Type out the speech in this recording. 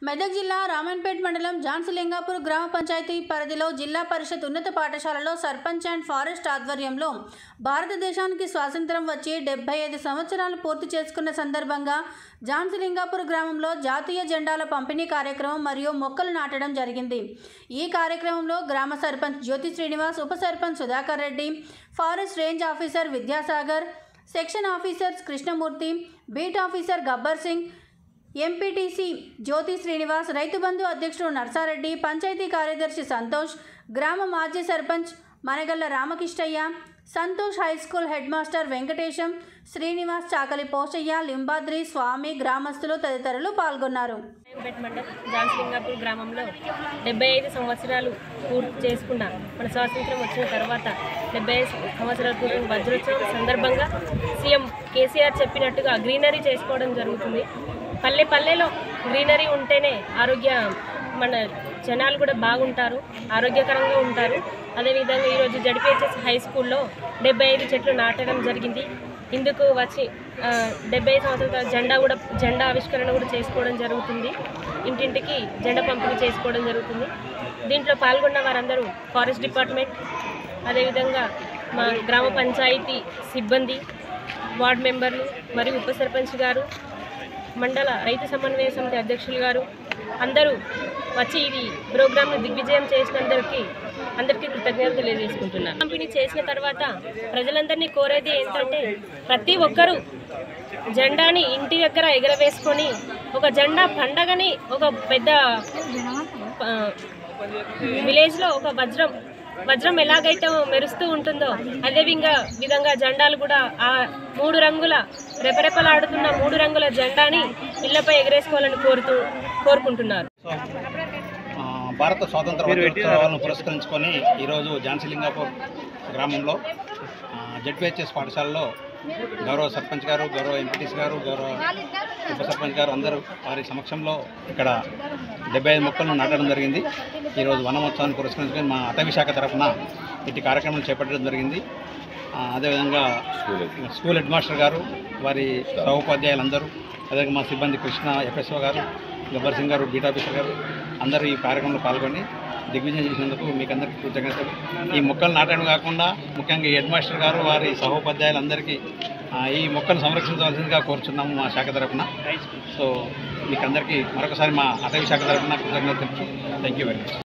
మెదక్ జిల్లా రామన్పేట్ మండలం జాన్సలింగాపూర్ గ్రామ పంచాయతీ పరిధిలో జిల్లా పరిషత్ ఉన్నత పాఠశాలలో సర్పంచ్ అండ్ ఫారెస్ట్ ఆధ్వర్యంలో భారతదేశానికి స్వాతంత్రం వచ్చి డెబ్బై ఐదు సంవత్సరాలు పూర్తి చేసుకున్న సందర్భంగా జాన్సలింగాపూర్ గ్రామంలో జాతీయ జెండాల పంపిణీ కార్యక్రమం మరియు మొక్కలు నాటడం జరిగింది ఈ కార్యక్రమంలో గ్రామ సర్పంచ్ జ్యోతి శ్రీనివాస్ ఉప sarpanch Sudhakar Reddy forest range officer Vidyasagar section officers Krishnamurthy beat officer Gabbar Singh MPTC Jyothi Srinivas Rythu Bandhu అధ్యక్షుడు నర్సారెడ్డి పంచాయతీ కార్యదర్శి సంతోష్ గ్రామ మాజీ సర్పంచ్ Managalla Ramakrishnaiah Santosh high school headmaster Venkatesham Srinivas Chakali Poshaiah Limbadri Swamy గ్రామస్తులు తదితరులు పాల్గొన్నారు రాయంపేట్ మండల్ జాన్సింగాపూర్ గ్రామంలో డెబ్బై ఐదు సంవత్సరాలు పూర్తి చేసుకున్న మన స్వాతంత్రం వచ్చిన తర్వాత డెబ్బై ఐదు సంవత్సరాల పూర్వం వజ్రోత్సవం సందర్భంగా సీఎం కేసీఆర్ చెప్పినట్టుగా గ్రీనరీ చేసుకోవడం జరుగుతుంది పల్లె పల్లెలో గ్రీనరీ ఉంటేనే ఆరోగ్య మన జనాలు కూడా బాగుంటారు ఆరోగ్యకరంగా ఉంటారు అదేవిధంగా ఈరోజు జడిపిహెచ్ఎస్ హై స్కూల్లో డెబ్బై ఐదు చెట్లు నాటడం జరిగింది ఇందుకు వచ్చి ఆ, డెబ్బై ఐదు సంవత్సరాల జెండా కూడా జెండా ఆవిష్కరణ కూడా చేసుకోవడం జరుగుతుంది ఇంటింటికి జెండా పంపిణీ చేసుకోవడం జరుగుతుంది దీంట్లో పాల్గొన్న వారందరూ ఫారెస్ట్ డిపార్ట్మెంట్ అదేవిధంగా మా గ్రామ పంచాయతీ సిబ్బంది వార్డు మెంబర్లు మరియు ఉప సర్పంచ్ గారు మండల రైతు సమన్వయ సమితి అధ్యక్షులు గారు అందరూ వచ్చి ఇది ప్రోగ్రామ్ను దిగ్విజయం చేసినందరికీ అందరికీ కృతజ్ఞతలు తెలియజేసుకుంటున్నాను పంపిణీ చేసిన తర్వాత ప్రజలందరినీ కోరేది ఏంటంటే ప్రతి ఒక్కరూ జెండాని ఇంటి దగ్గర ఎగరవేసుకొని ఒక జెండా పండగని ఒక పెద్ద ఆ, విలేజ్లో ఒక వజ్రం వజ్రం ఎలాగైతే మెరుస్తూ ఉంటుందో అదే విధంగా విధంగా జెండాలు కూడా ఆ మూడు రంగుల రెపరెపలాడుతున్న మూడు రంగుల జెండాని ఇళ్లపై ఎగరేసుకోవాలని కోరుతూ కోరుకుంటున్నారు ఆ, భారత స్వాతంత్ర వజ్రోత్సవాలను పురస్కరించుకొని ఈరోజు ఝాన్సీలింగాపూర్ గ్రామంలో జడ్పిహెచ్ఎస్ పాఠశాలలో గౌరవ సర్పంచ్ గారు గౌరవ ఎంపీటీసీ గారు గౌరవ ఉప సర్పంచ్ గారు అందరూ వారి సమక్షంలో ఇక్కడ డెబ్బై ఐదు మొక్కలను నాటడం జరిగింది ఈరోజు వనమోత్సవాన్ని పురస్కరించుకొని మా అటవీ శాఖ తరఫున ఇటు కార్యక్రమం చేపట్టడం జరిగింది ఆ, అదేవిధంగా స్కూల్ హెడ్ మాస్టర్ గారు వారి సహోపాధ్యాయులందరూ అదేవిధంగా మా సిబ్బంది కృష్ణ ఎఫ్ఎస్ఓ గారు గబ్బర్ సింగ్ గారు బీట్ ఆఫీసర్ గారు అందరూ ఈ కార్యక్రమంలో పాల్గొని దిగ్విజయం చేసినందుకు మీకు అందరికీ కృతజ్ఞతలు ఈ మొక్కలు నాటడం కాకుండా ముఖ్యంగా ఈ హెడ్ మాస్టర్ గారు వారి సహోపాధ్యాయులందరికీ ఆ, ఈ మొక్కను సంరక్షించవలసిందిగా కోరుచున్నాము మా శాఖ తరఫున సో మీకు అందరికీ మరొకసారి మా అటవీ శాఖ తరఫున కృతజ్ఞతలు థ్యాంక్ యూ వెరీ మచ్